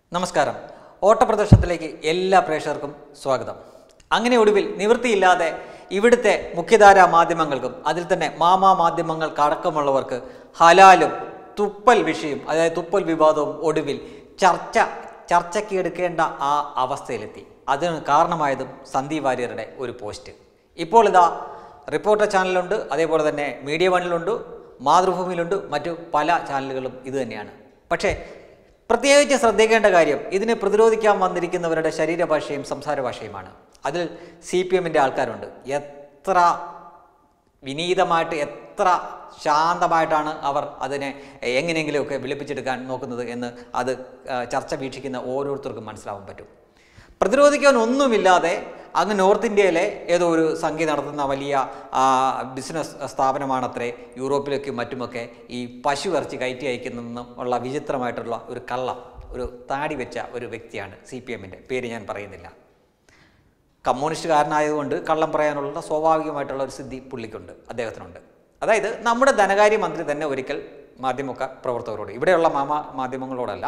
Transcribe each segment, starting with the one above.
നമസ്കാരം ഓട്ടപ്രദർശനത്തിലേക്ക് എല്ലാ പ്രേക്ഷകർക്കും സ്വാഗതം അങ്ങനെ ഒടുവിൽ നിവൃത്തിയില്ലാതെ ഇവിടുത്തെ മുഖ്യധാരാ മാധ്യമങ്ങൾക്കും അതിൽ തന്നെ മാമാ മാധ്യമങ്ങൾക്കടക്കമുള്ളവർക്ക് ഹലാലും തുപ്പൽ വിഷയം അതായത് തുപ്പൽ വിവാദവും ഒടുവിൽ ചർച്ച ചർച്ചയ്ക്ക് എടുക്കേണ്ട ആ അവസ്ഥയിലെത്തി അതിന് കാരണമായതും സന്ദീപ് വാര്യരുടെ ഒരു പോസ്റ്റ് ഇപ്പോൾ ഇതാ റിപ്പോർട്ടർ ചാനലുണ്ട് അതേപോലെ തന്നെ മീഡിയ വണ്ണിലുണ്ട് മാതൃഭൂമിയിലുണ്ട് മറ്റു പല ചാനലുകളും ഇത് തന്നെയാണ് പക്ഷേ പ്രത്യേകിച്ച് ശ്രദ്ധിക്കേണ്ട കാര്യം ഇതിനെ പ്രതിരോധിക്കാൻ വന്നിരിക്കുന്നവരുടെ ശരീരഭാഷയും സംസാര ഭാഷയുമാണ് അതിൽ സി പി എമ്മിൻ്റെ ആൾക്കാരുണ്ട് എത്ര വിനീതമായിട്ട് എത്ര ശാന്തമായിട്ടാണ് അവർ അതിനെ എങ്ങനെയെങ്കിലുമൊക്കെ വിളിപ്പിച്ചെടുക്കാൻ നോക്കുന്നത് എന്ന് അത് ആ, ചർച്ച വീക്ഷിക്കുന്ന ഓരോരുത്തർക്കും മനസ്സിലാവാൻ പറ്റും പ്രതിരോധിക്കാൻ ഒന്നുമില്ലാതെ അങ്ങ് നോർത്ത് ഇന്ത്യയിലെ ഏതോ ഒരു സംഖ്യ നടത്തുന്ന വലിയ ആ, ബിസിനസ് സ്ഥാപനമാണത്രേ യൂറോപ്പിലേക്കും മറ്റുമൊക്കെ ഈ പശു ഇറച്ചി കയറ്റി അയക്കുന്നതെന്നും ഉള്ള വിചിത്രമായിട്ടുള്ള ഒരു കള്ളം ഒരു താടി വെച്ച ഒരു വ്യക്തിയാണ് സി പി എമ്മിൻ്റെ പേര് ഞാൻ പറയുന്നില്ല കമ്മ്യൂണിസ്റ്റുകാരനായതുകൊണ്ട് കള്ളം പറയാനുള്ള സ്വാഭാവികമായിട്ടുള്ള ഒരു സിദ്ധി പുള്ളിക്കുണ്ട് അദ്ദേഹത്തിനുണ്ട് അതായത് നമ്മുടെ ധനകാര്യ മന്ത്രി തന്നെ ഒരിക്കൽ മാധ്യമ പ്രവർത്തകരോട് ഇവിടെയുള്ള മാമ മാധ്യമങ്ങളോടല്ല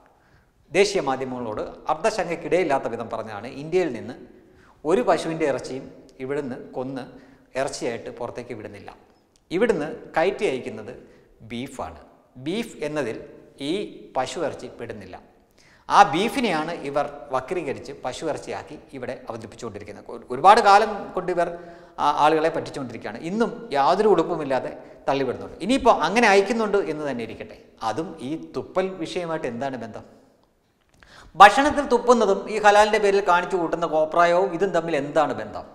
ദേശീയ മാധ്യമങ്ങളോട് അർദ്ധശങ്കയ്ക്കിടയില്ലാത്ത വിധം പറഞ്ഞാണ് ഇന്ത്യയിൽ നിന്ന് ഒരു പശുവിൻ്റെ ഇറച്ചിയും ഇവിടുന്ന് കൊന്ന് ഇറച്ചിയായിട്ട് പുറത്തേക്ക് വിടുന്നില്ല ഇവിടുന്ന് കയറ്റി അയക്കുന്നത് ബീഫാണ് ബീഫ് എന്നതിൽ ഈ പശു ഇറച്ചി പെടുന്നില്ല ആ ബീഫിനെയാണ് ഇവർ വക്രീകരിച്ച് പശു ഇറച്ചിയാക്കി ഇവിടെ അവതരിപ്പിച്ചുകൊണ്ടിരിക്കുന്നത് ഒരു- ഒരുപാട് കാലം കൊണ്ട് ഇവർ ആ ആളുകളെ പറ്റിച്ചുകൊണ്ടിരിക്കുകയാണ് ഇന്നും യാതൊരു ഉടുപ്പുമില്ലാതെ തള്ളിവിടുന്നുണ്ട് ഇനിയിപ്പോൾ അങ്ങനെ അയക്കുന്നുണ്ട് എന്ന് തന്നെ ഇരിക്കട്ടെ അതും ഈ തുപ്പൽ വിഷയമായിട്ട് എന്താണ് ബന്ധം ഭക്ഷണത്തിൽ തുപ്പുന്നതും ഈ ഹലാലിൻ്റെ പേരിൽ കാണിച്ചു കൂട്ടുന്ന കോപ്രായവും ഇതും തമ്മിൽ എന്താണ് ബന്ധം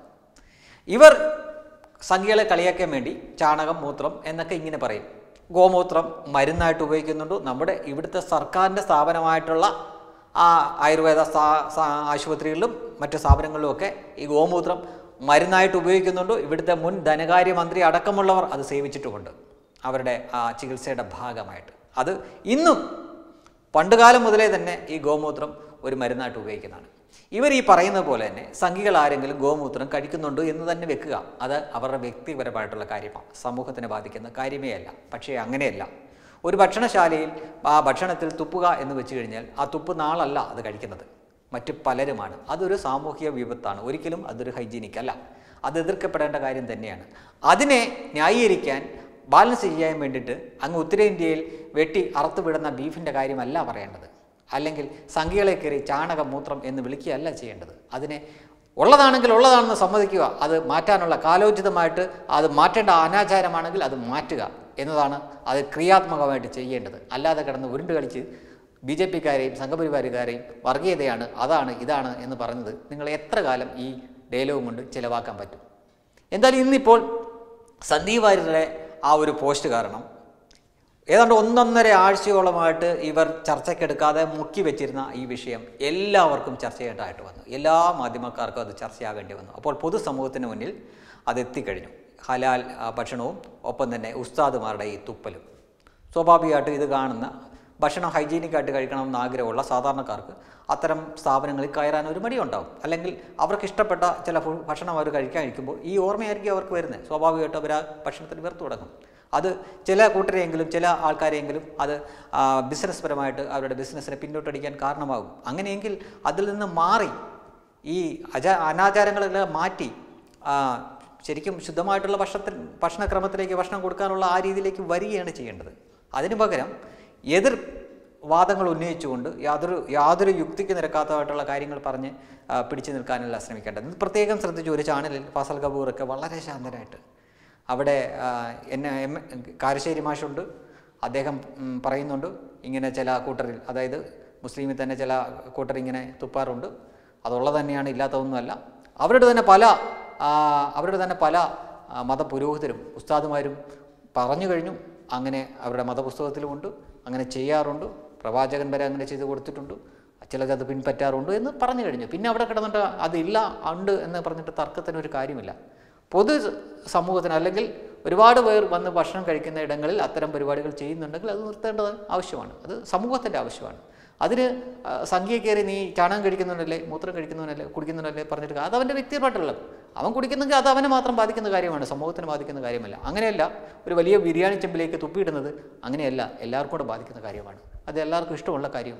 ഇവർ സംഖ്യകളെ കളിയാക്കാൻ വേണ്ടി ചാണകം മൂത്രം എന്നൊക്കെ ഇങ്ങനെ പറയും ഗോമൂത്രം മരുന്നായിട്ട് ഉപയോഗിക്കുന്നുണ്ട് നമ്മുടെ ഇവിടുത്തെ സർക്കാരിൻ്റെ സ്ഥാപനമായിട്ടുള്ള ആ ആയുർവേദ സ്ഥാ- സ്ഥാ- ആശുപത്രികളിലും മറ്റു സ്ഥാപനങ്ങളിലുമൊക്കെ ഈ ഗോമൂത്രം മരുന്നായിട്ട് ഉപയോഗിക്കുന്നുണ്ട് ഇവിടുത്തെ മുൻ ധനകാര്യ മന്ത്രി അടക്കമുള്ളവർ അത് സേവിച്ചിട്ടുമുണ്ട് അവരുടെ ആ ചികിത്സയുടെ ഭാഗമായിട്ട് അത് ഇന്നും പണ്ടുകാലം മുതലേ തന്നെ ഈ ഗോമൂത്രം ഒരു മരുന്നായിട്ട് ഉപയോഗിക്കുന്നതാണ് ഇവർ ഈ പറയുന്ന പോലെ തന്നെ സംഘികൾ ആരെങ്കിലും ഗോമൂത്രം കഴിക്കുന്നുണ്ട് എന്ന് തന്നെ വെക്കുക അത് അവരുടെ വ്യക്തിപരമായിട്ടുള്ള കാര്യമാണ് സമൂഹത്തിനെ ബാധിക്കുന്ന കാര്യമേ അല്ല പക്ഷേ അങ്ങനെയല്ല ഒരു ഭക്ഷണശാലയിൽ ആ ഭക്ഷണത്തിൽ തുപ്പുക എന്ന് വെച്ച് കഴിഞ്ഞാൽ ആ തുപ്പ് നാളല്ല അത് കഴിക്കുന്നത് മറ്റു പലരുമാണ് അതൊരു സാമൂഹിക വിപത്താണ് ഒരിക്കലും അതൊരു ഹൈജീനിക് അല്ല അത് എതിർക്കപ്പെടേണ്ട കാര്യം തന്നെയാണ് അതിനെ ന്യായീകരിക്കാൻ ബാലൻസ് ചെയ്യാൻ വേണ്ടിയിട്ട് അങ്ങ് ഉത്തരേന്ത്യയിൽ വെട്ടി അറുത്തു വിടുന്ന ബീഫിൻ്റെ കാര്യമല്ല പറയേണ്ടത് അല്ലെങ്കിൽ സംഖ്യകളെ കയറി ചാണകം മൂത്രം എന്ന് വിളിക്കുകയല്ല ചെയ്യേണ്ടത് അതിനെ ഉള്ളതാണെങ്കിൽ ഉള്ളതാണെന്ന് സമ്മതിക്കുക അത് മാറ്റാനുള്ള കാലോചിതമായിട്ട് അത് മാറ്റേണ്ട അനാചാരമാണെങ്കിൽ അത് മാറ്റുക എന്നതാണ് അത് ക്രിയാത്മകമായിട്ട് ചെയ്യേണ്ടത് അല്ലാതെ കിടന്ന് ഉരുണ്ട് കളിച്ച് ബി ജെ പിക്കാരെയും സംഘപരിവാരുകാരെയും വർഗീയതയാണ് അതാണ് ഇതാണ് എന്ന് പറഞ്ഞത് നിങ്ങൾ എത്ര കാലം ഈ ഡയലോഗും കൊണ്ട് ചിലവാക്കാൻ പറ്റും എന്തായാലും ഇന്നിപ്പോൾ സന്ദീപ് വാര്യരുടെ ആ ഒരു പോസ്റ്റ് കാരണം ഏതാണ്ട് ഒന്നൊന്നര ആഴ്ചയോളമായിട്ട് ഇവർ ചർച്ചയ്ക്കെടുക്കാതെ മുക്കി വെച്ചിരുന്ന ഈ വിഷയം എല്ലാവർക്കും ചർച്ചയായിട്ടായിട്ട് വന്നു എല്ലാ മാധ്യമക്കാർക്കും അത് ചർച്ചയാകേണ്ടി വന്നു അപ്പോൾ പൊതുസമൂഹത്തിന് മുന്നിൽ അത് എത്തിക്കഴിഞ്ഞു ഹലാൽ ആ, ഭക്ഷണവും ഒപ്പം തന്നെ ഉസ്താദുമാരുടെ ഈ തുപ്പലും സ്വാഭാവികമായിട്ടും ഇത് കാണുന്ന ഭക്ഷണം ഹൈജീനിക്കായിട്ട് കഴിക്കണമെന്ന് ആഗ്രഹമുള്ള സാധാരണക്കാർക്ക് അത്തരം സ്ഥാപനങ്ങളിൽ കയറാൻ ഒരു മടിയുണ്ടാവും അല്ലെങ്കിൽ അവർക്ക് ഇഷ്ടപ്പെട്ട ചില ഫു- ഭക്ഷണം അവർ കഴിക്കാൻ കഴിക്കുമ്പോൾ ഈ ഓർമ്മയായിരിക്കും അവർക്ക് വരുന്നത് സ്വാഭാവികമായിട്ടും അവർ ആ ഭക്ഷണത്തിന് വെറുത്തു തുടങ്ങും അത് ചില കൂട്ടരെയെങ്കിലും ചില ആൾക്കാരെയെങ്കിലും അത് ആ, ബിസിനസ് പരമായിട്ട് അവരുടെ ബിസിനസ്സിനെ പിന്നോട്ടടിക്കാൻ കാരണമാകും അങ്ങനെയെങ്കിൽ അതിൽ നിന്ന് മാറി ഈ അജ അനാചാരങ്ങളെല്ലാം മാറ്റി ആ, ശരിക്കും ശുദ്ധമായിട്ടുള്ള ഭക്ഷണത്തിൽ ഭക്ഷണക്രമത്തിലേക്ക് ഭക്ഷണം കൊടുക്കാനുള്ള ആ രീതിയിലേക്ക് വരികയാണ് ചെയ്യേണ്ടത് അതിനു പകരം എതിർ വാദങ്ങൾ ഉന്നയിച്ചുകൊണ്ട് യാതൊരു യാതൊരു യുക്തിക്ക് നിരക്കാത്തതായിട്ടുള്ള കാര്യങ്ങൾ പറഞ്ഞ് ആ, പിടിച്ചു നിൽക്കാനല്ല ശ്രമിക്കേണ്ടത് ഇത് പ്രത്യേകം ശ്രദ്ധിച്ചു ഒരു ചാനലിൽ ഫസൽ കപൂറൊക്കെ വളരെ ശാന്തനായിട്ട് അവിടെ ആ, എന്നെ എം കാരശ്ശേരി മാഷുണ്ട് അദ്ദേഹം ഉം, പറയുന്നുണ്ട് ഇങ്ങനെ ചില കൂട്ടറിൽ അതായത് മുസ്ലിമിൽ തന്നെ ചില കൂട്ടർ ഇങ്ങനെ തുപ്പാറുണ്ട് അതുള്ളത് തന്നെയാണ് ഇല്ലാത്തതൊന്നുമല്ല അവരുടെ തന്നെ പല ആ, അവരുടെ തന്നെ പല ആ, മതപുരോഹിതരും ഉസ്താദുമാരും പറഞ്ഞു കഴിഞ്ഞു അങ്ങനെ അവരുടെ മതപുസ്തകത്തിലുമുണ്ട് അങ്ങനെ ചെയ്യാറുണ്ട് പ്രവാചകൻ വരെ അങ്ങനെ ചെയ്ത് കൊടുത്തിട്ടുണ്ട് ചിലത് അത് പിൻപറ്റാറുണ്ട് എന്ന് പറഞ്ഞു കഴിഞ്ഞു പിന്നെ അവിടെ കിടന്നിട്ട് അതില്ല ഉണ്ട് എന്ന് പറഞ്ഞിട്ട് തർക്കത്തിന് ഒരു കാര്യമില്ല പൊതു സമൂഹത്തിന് അല്ലെങ്കിൽ ഒരുപാട് പേർ വന്ന് ഭക്ഷണം കഴിക്കുന്ന ഇടങ്ങളിൽ അത്തരം പരിപാടികൾ ചെയ്യുന്നുണ്ടെങ്കിൽ അത് നിർത്തേണ്ടത് ആവശ്യമാണ് അത് സമൂഹത്തിൻ്റെ ആവശ്യമാണ് അതിന് ആ, സംഖ്യ കയറി നീ ചാണകം കഴിക്കുന്നവനല്ലേ മൂത്രം കഴിക്കുന്നവനല്ലേ കുടിക്കുന്നവനല്ലേ പറഞ്ഞിട്ട് അത് അവൻ്റെ വ്യക്തിപരമായിട്ടുള്ള അവൻ കുടിക്കുന്നെങ്കിൽ അത് അവനെ മാത്രം ബാധിക്കുന്ന കാര്യമാണ് സമൂഹത്തിന് ബാധിക്കുന്ന കാര്യമല്ല അങ്ങനെയല്ല ഒരു വലിയ ബിരിയാണി ചെമ്പിലേക്ക് തുപ്പിയിടുന്നത് അങ്ങനെയല്ല എല്ലാവർക്കും കൂടെ ബാധിക്കുന്ന കാര്യമാണ് അത് എല്ലാവർക്കും ഇഷ്ടമുള്ള കാര്യവുമല്ല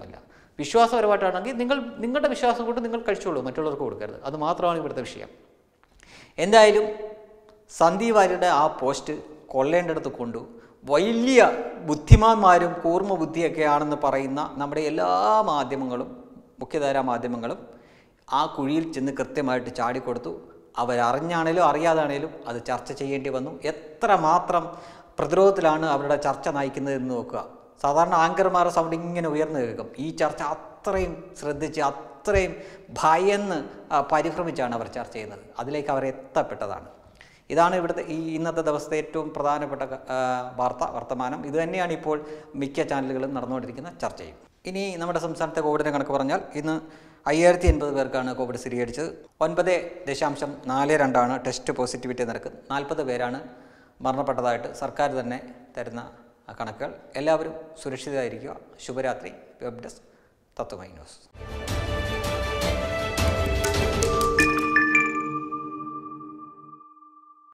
വിശ്വാസപരമായിട്ടാണെങ്കിൽ നിങ്ങൾ നിങ്ങളുടെ വിശ്വാസം കൊണ്ട് നിങ്ങൾ കഴിച്ചോളൂ മറ്റുള്ളവർക്ക് കൊടുക്കരുത് അത് മാത്രമാണ് ഇവിടുത്തെ വിഷയം എന്തായാലും സന്ദീപ് വാര്യരുടെ ആ പോസ്റ്റ് കൊള്ളേണ്ടടുത്ത് കൊണ്ടു വലിയ ബുദ്ധിമാന്മാരും കൂർമ്മ ബുദ്ധിയൊക്കെയാണെന്ന് പറയുന്ന നമ്മുടെ എല്ലാ മാധ്യമങ്ങളും മുഖ്യധാരാ മാധ്യമങ്ങളും ആ കുഴിയിൽ ചെന്ന് കൃത്യമായിട്ട് ചാടിക്കൊടുത്തു അവരറിഞ്ഞാണേലും അറിയാതാണേലും അത് ചർച്ച ചെയ്യേണ്ടി വന്നു എത്ര മാത്രം പ്രതിരോധത്തിലാണ് അവരുടെ ചർച്ച നയിക്കുന്നത് എന്ന് നോക്കുക സാധാരണ ആങ്കർമാരുടെ സൗണ്ട് ഇങ്ങനെ ഉയർന്നു കേൾക്കും ഈ ചർച്ച അത്രയും ശ്രദ്ധിച്ച് അത്രയും ഭയന്ന് ആ, പരിഭ്രമിച്ചാണ് അവർ ചർച്ച ചെയ്യുന്നത് അതിലേക്ക് അവർ എത്തപ്പെട്ടതാണ് ഇതാണ് ഇവിടുത്തെ ഈ ഇന്നത്തെ ദിവസത്തെ ഏറ്റവും പ്രധാനപ്പെട്ട ആ, വാർത്ത വർത്തമാനം ഇത് തന്നെയാണ് ഇപ്പോൾ മിക്ക ചാനലുകളും നടന്നുകൊണ്ടിരിക്കുന്ന ചർച്ചയും ഇനി നമ്മുടെ സംസ്ഥാനത്തെ കോവിഡിൻ്റെ കണക്ക് പറഞ്ഞാൽ ഇന്ന് അയ്യായിരത്തി എൺപത് പേർക്കാണ് കോവിഡ് സ്ഥിരീകരിച്ചത് ഒൻപത് ദശാംശം നാല് രണ്ടാണ് ടെസ്റ്റ് പോസിറ്റിവിറ്റി നിരക്ക് നാൽപ്പത് പേരാണ് മരണപ്പെട്ടതായിട്ട് സർക്കാർ തന്നെ തരുന്ന കണക്കുകൾ എല്ലാവരും സുരക്ഷിതരായിരിക്കുക ശുഭരാത്രി വെബ് ഡെസ്ക് തത്വമൈ ന്യൂസ്